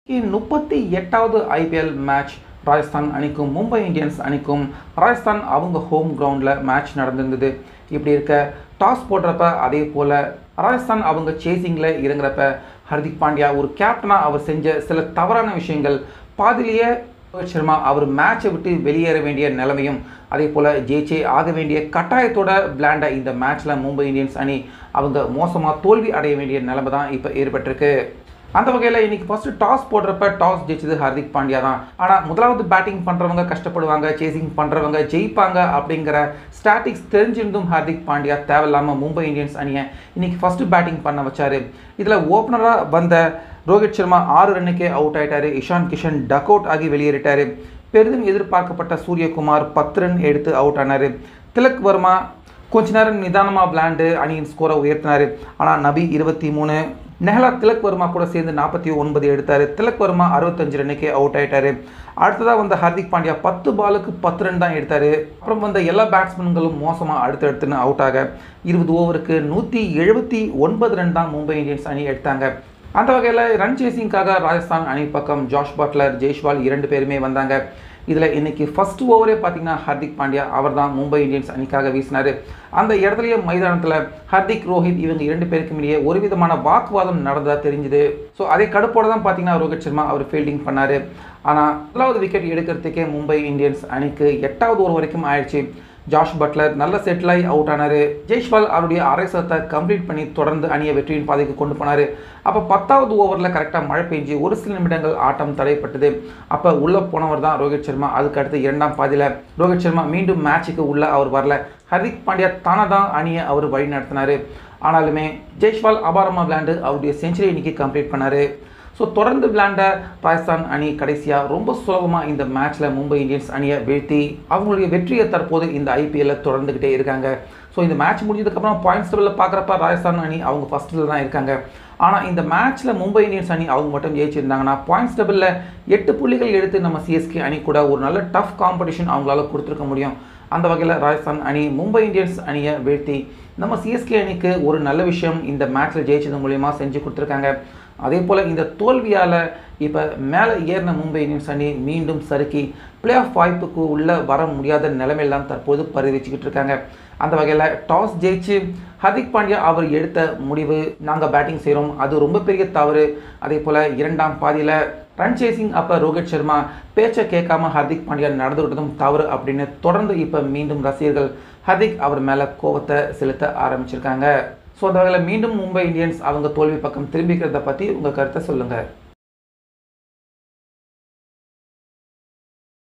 முப்பத்தி எட்டாவது IPL match Rajasthan அணிக்கும் மும்பை இந்தியன்ஸ் அணிக்கும் ராஜஸ்தான் அவங்க ஹோம் கிரவுண்டில் மேட்ச் நடந்திருந்தது இப்படி இருக்க டாஸ் போடுறப்ப அதே போல் ராஜஸ்தான் அவங்க சேசிங்கில் இறங்குறப்ப ஹர்திக் பாண்டியா ஒரு கேப்டனாக அவர் செஞ்ச சில தவறான விஷயங்கள் பாதிலேயே ரோஹித் சர்மா அவர் மேட்சை விட்டு வெளியேற வேண்டிய நிலைமையும் அதே போல் ஜெயிச்சே ஆக வேண்டிய கட்டாயத்தோட விளையாண்ட இந்த மேட்ச்சில் மும்பை இந்தியன்ஸ் அணி அவங்க மோசமாக தோல்வி அடைய வேண்டிய நிலைமை தான் இப்போ ஏற்பட்டிருக்கு அந்த வகையில் இன்னைக்கு ஃபர்ஸ்ட் டாஸ் போடுறப்ப டாஸ் ஜெயிச்சது ஹர்திக் பாண்டியா தான் ஆனால் முதலாவது பேட்டிங் பண்ணுறவங்க கஷ்டப்படுவாங்க சேசிங் பண்ணுறவங்க ஜெயிப்பாங்க அப்படிங்கிற ஸ்டாட்டிக்ஸ் தெரிஞ்சிருந்தும் ஹர்திக் பாண்டியா தேவையில்லாமல் மும்பை இந்தியன்ஸ் அணியை இன்னைக்கு ஃபர்ஸ்ட் பேட்டிங் பண்ண வச்சாரு இதில் ஓப்பனராக வந்த ரோஹித் சர்மா ஆறு ரன்னுக்கே அவுட் ஆயிட்டாரு இஷான் கிஷன் டக் அவுட் ஆகி வெளியேறிட்டாரு பெரிதும் எதிர்பார்க்கப்பட்ட சூரியகுமார் பத்து ரன் எடுத்து அவுட் ஆனார் திலக் வர்மா கொஞ்ச நேரம் நிதானமாக விளையாண்டு அணியின் ஸ்கோரை உயர்த்தினார் ஆனால் நபி இருபத்தி மூணு நெஹலா திலக் வர்மா கூட சேர்ந்து நாற்பத்தி ஒன்பது எடுத்தார் திலக் வர்மா அறுபத்தஞ்சு ரன்னுக்கே அவுட் ஆயிட்டாரு அடுத்ததாக வந்த ஹர்திக் பாண்டியா பத்து பாலுக்கு பத்து ரன் தான் எடுத்தார் அப்புறம் வந்த எல்லா பேட்ஸ்மேன்களும் மோசமாக அடுத்தடுத்துன்னு அவுட் ஆக இருபது ஓவருக்கு நூற்றி எழுபத்தி ஒன்பது ரன் தான் மும்பை இந்தியன்ஸ் அணி எடுத்தாங்க அந்த வகையில் ரன் சேசிங்காக ராஜஸ்தான் அணி பக்கம் ஜாஷ் பட்லர் ஜெய்ஷ்வால் இரண்டு பேருமே வந்தாங்க இதில் இன்னைக்கு ஃபர்ஸ்ட் ஓவரே பார்த்தீங்கன்னா ஹர்திக் பாண்டியா அவர் தான் மும்பை இந்தியன்ஸ் அணிக்காக வீசினார் அந்த இடத்துலயே மைதானத்தில் ஹர்திக் ரோஹித் இவங்க இரண்டு பேருக்கும் இடையே ஒரு விதமான வாக்குவாதம் நடந்ததா தெரிஞ்சுது ஸோ அதே கடுப்போட தான் பார்த்தீங்கன்னா ரோஹித் சர்மா அவர் ஃபீல்டிங் பண்ணார் ஆனால் முதலாவது விக்கெட் எடுக்கிறதுக்கே மும்பை இந்தியன்ஸ் அணிக்கு எட்டாவது ஓவர் வரைக்கும் ஆயிடுச்சு ஜாஷ் பட்லர் நல்ல செட்டில் ஆகி அவுட் ஆனார் ஜெய்ஷ்வால் அவருடைய அரை சதத்தை கம்ப்ளீட் பண்ணி தொடர்ந்து அணியை வெற்றியின் பாதைக்கு கொண்டு போனார் அப்போ பத்தாவது ஓவரில் கரெக்டாக மழை பெஞ்சு ஒரு சில நிமிடங்கள் ஆட்டம் தடைப்பட்டது அப்போ உள்ளே போனவர் தான் ரோஹித் சர்மா அதுக்கு அடுத்து இரண்டாம் பாதியில் ரோஹித் சர்மா மீண்டும் மேட்சுக்கு உள்ளே அவர் வரல ஹர்திக் பாண்டியா தானே தான் அணியை அவர் வழி நடத்தினார் ஆனாலுமே ஜெய்ஷ்வால் அபாரமாக விளையாண்டு அவருடைய செஞ்சுரி இன்னைக்கு கம்ப்ளீட் பண்ணார் ஸோ தொடர்ந்து விளையாண்ட ராஜஸ்தான் அணி கடைசியாக ரொம்ப சுலபமாக இந்த மேட்ச்சில் மும்பை இந்தியன்ஸ் அணியை வீழ்த்தி அவங்களுடைய வெற்றியை தற்போது இந்த ஐபிஎல்ல தொடர்ந்துக்கிட்டே இருக்காங்க ஸோ இந்த மேட்ச் முடிஞ்சதுக்கப்புறம் பாயிண்ட்ஸ் டேபிளில் பார்க்குறப்ப ராஜஸ்தான் அணி அவங்க ஃபஸ்ட்டில் தான் இருக்காங்க ஆனால் இந்த மேட்ச்சில் மும்பை இந்தியன்ஸ் அணி அவங்க மட்டும் ஜெயிச்சிருந்தாங்கன்னா பாயிண்ட்ஸ் டேபிளில் எட்டு புள்ளிகள் எடுத்து நம்ம சிஎஸ்கே அணி கூட ஒரு நல்ல டஃப் காம்படிஷன் அவங்களால கொடுத்துருக்க முடியும் அந்த வகையில் ராஜஸ்தான் அணி மும்பை இந்தியன்ஸ் அணியை வீழ்த்தி நம்ம சிஎஸ்கே அணிக்கு ஒரு நல்ல விஷயம் இந்த மேட்ச்சில் ஜெயிச்சது மூலியமாக செஞ்சு கொடுத்துருக்காங்க அதே போல் இந்த தோல்வியால் இப்போ மேலே ஏறின மும்பை இந்தியன்ஸ் அணி மீண்டும் சறுக்கி பிளே ஆஃப் வாய்ப்புக்கு உள்ளே வர முடியாத நிலைமையில் தான் தற்போது பரிவச்சுக்கிட்டு இருக்காங்க அந்த வகையில் டாஸ் ஜெயிச்சு ஹர்திக் பாண்டியா அவர் எடுத்த முடிவு நாங்கள் பேட்டிங் செய்கிறோம் அது ரொம்ப பெரிய தவறு அதே போல் இரண்டாம் பாதியில் ரன் சேசிங் அப்போ ரோஹித் சர்மா பேச்சை கேட்காம ஹர்திக் பாண்டியா நடந்துவிட்டதும் தவறு அப்படின்னு தொடர்ந்து இப்போ மீண்டும் ரசிகர்கள் ஹர்திக் அவர் மேலே கோபத்தை செலுத்த ஆரம்பிச்சிருக்காங்க ஸோ அந்த வகையில் மீண்டும் மும்பை இந்தியன்ஸ் அவங்க தோல்வி பக்கம் திரும்பிக்கிறத பற்றி உங்கள் கருத்தை சொல்லுங்கள்